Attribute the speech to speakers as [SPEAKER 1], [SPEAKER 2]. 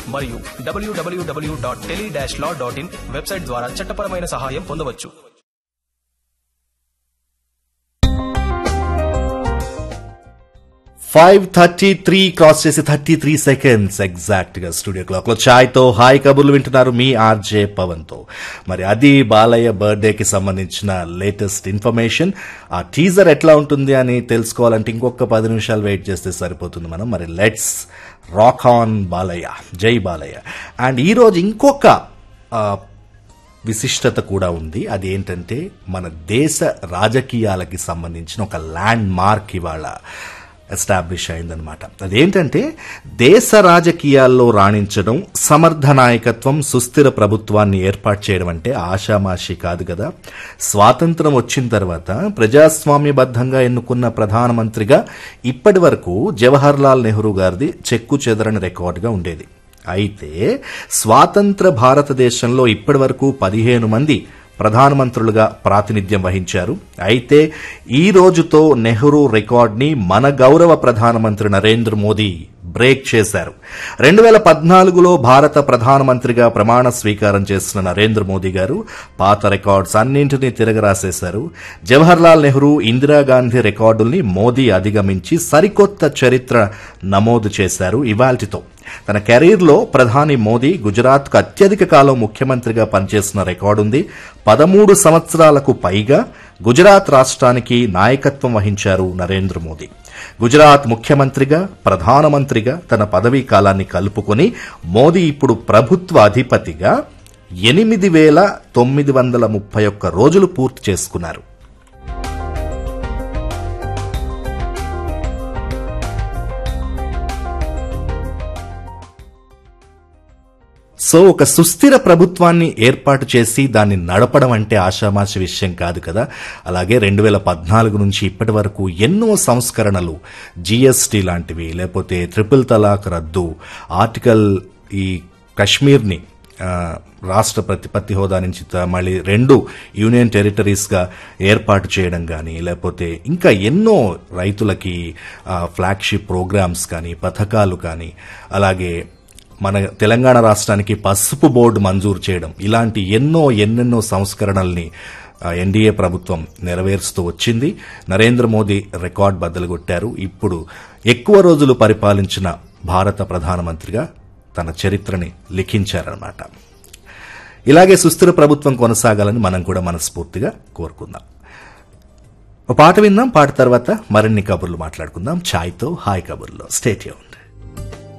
[SPEAKER 1] మరియు డబ్ల్యూడబ్ల్యూడబ్ల్యూ dot tele dash law dot in website ద్వారా చట్టపరమైన సహాయం పొందవచ్చు
[SPEAKER 2] ఫైవ్ థర్టీ త్రీ క్రాస్ చేసి థర్టీ త్రీ సెకండ్స్ ఎగ్జాక్ట్ గా స్టూడియో క్లాక్ లో ఛాయ్ తో హాయ్ కబుర్లు వింటున్నారు మీ ఆర్జే పవన్ తో మరి అది బాలయ్య బర్త్డే కి సంబంధించిన లేటెస్ట్ ఇన్ఫర్మేషన్ ఆ టీజర్ ఎట్లా ఉంటుంది అని తెలుసుకోవాలంటే ఇంకొక పది నిమిషాలు వెయిట్ చేస్తే సరిపోతుంది మనం మరి లెట్స్ రాక్ ఆన్ బాలయ్య జై బాలయ్య అండ్ ఈ రోజు ఇంకొక ఆ, విశిష్టత కూడా ఉంది అది ఏంటంటే మన దేశ రాజకీయాలకి సంబంధించిన ఒక ల్యాండ్ మార్క్ ఇవాళ ఎస్టాబ్లిష్ అయిందనమాట అదేంటంటే దేశ రాజకీయాల్లో రాణించడం సమర్థ నాయకత్వం సుస్థిర ప్రభుత్వాన్ని ఏర్పాటు చేయడం అంటే ఆషామాషి కాదు కదా స్వాతంత్రం వచ్చిన తర్వాత ప్రజాస్వామ్యబద్ధంగా ఎన్నుకున్న ప్రధానమంత్రిగా ఇప్పటి వరకు జవహర్ లాల్ నెహ్రూ గారిది చెక్కు చెదరని రికార్డుగా ఉండేది అయితే స్వాతంత్ర భారతదేశంలో ఇప్పటి వరకు పదిహేను మంది ప్రధానమంత్రులుగా ప్రాతినిధ్యం వహించారు అయితే ఈ రోజుతో నెహ్రూ రికార్డ్ని మన గౌరవ ప్రధానమంత్రి నరేంద్ర మోదీ బ్రేక్ చేశారు రెండు వేల పద్నాలుగులో భారత ప్రధానమంత్రిగా ప్రమాణ స్వీకారం చేసిన నరేంద్ర మోదీ గారు పాత రికార్డ్స్ అన్నింటినీ తిరగరాసేశారు జవహర్లాల్ నెహ్రూ ఇందిరాగాంధీ రికార్డుల్ని మోదీ అధిగమించి సరికొత్త చరిత్ర నమోదు చేశారు ఇవాల్టితో తన కెరీర్లో ప్రధాని మోదీ గుజరాత్కు అత్యధిక కాలం ముఖ్యమంత్రిగా పనిచేసిన రికార్డుంది పదమూడు సంవత్సరాలకు పైగా గుజరాత్ రాష్ట్రానికి నాయకత్వం వహించారు నరేంద్ర మోదీ గుజరాత్ ముఖ్యమంత్రిగా ప్రధానమంత్రిగా తన పదవీ కాలాన్ని కలుపుకొని మోదీ ఇప్పుడు ప్రభుత్వ అధిపతిగా ఎనిమిది వేల తొమ్మిది వందల ముప్పై ఒక్క రోజులు పూర్తి చేసుకున్నారు సో ఒక సుస్థిర ప్రభుత్వాన్ని ఏర్పాటు చేసి దాన్ని నడపడం అంటే ఆషామాషి విషయం కాదు కదా అలాగే రెండు వేల పద్నాలుగు నుంచి ఇప్పటి వరకు ఎన్నో సంస్కరణలు జీఎస్టీ లాంటివి లేకపోతే ట్రిపుల్ తలాక్ రద్దు ఆర్టికల్ ఈ కశ్మీర్ని ఆ, రాష్ట్ర ప్రతిపత్తి హోదా నుంచి త- మళ్ళీ రెండు యూనియన్ టెరిటరీస్గా ఏర్పాటు చేయడం కానీ లేకపోతే ఇంకా ఎన్నో రైతులకి ఫ్లాగ్షిప్ ప్రోగ్రామ్స్ కానీ పథకాలు కానీ అలాగే మన తెలంగాణ రాష్ట్రానికి పసుపు బోర్డు మంజూరు చేయడం ఇలాంటి ఎన్నో ఎన్నెన్నో సంస్కరణల్ని ఆ, ఎన్డీఏ ప్రభుత్వం నెరవేరుస్తూ వచ్చింది నరేంద్ర మోదీ రికార్డ్ బద్దలుగొట్టారు ఇప్పుడు ఎక్కువ రోజులు పరిపాలించిన భారత ప్రధానమంత్రిగా తన చరిత్రని లిఖించారన్నమాట ఇలాగే సుస్థిర ప్రభుత్వం కొనసాగాలని మనం కూడా మనస్ఫూర్తిగా కోరుకుందాం ఒక పాట విందాం పాట తర్వాత మరిన్ని కబుర్లు మాట్లాడుకుందాం ఛాయ్తో హాయ్ కబుర్లో స్టేట్యూన్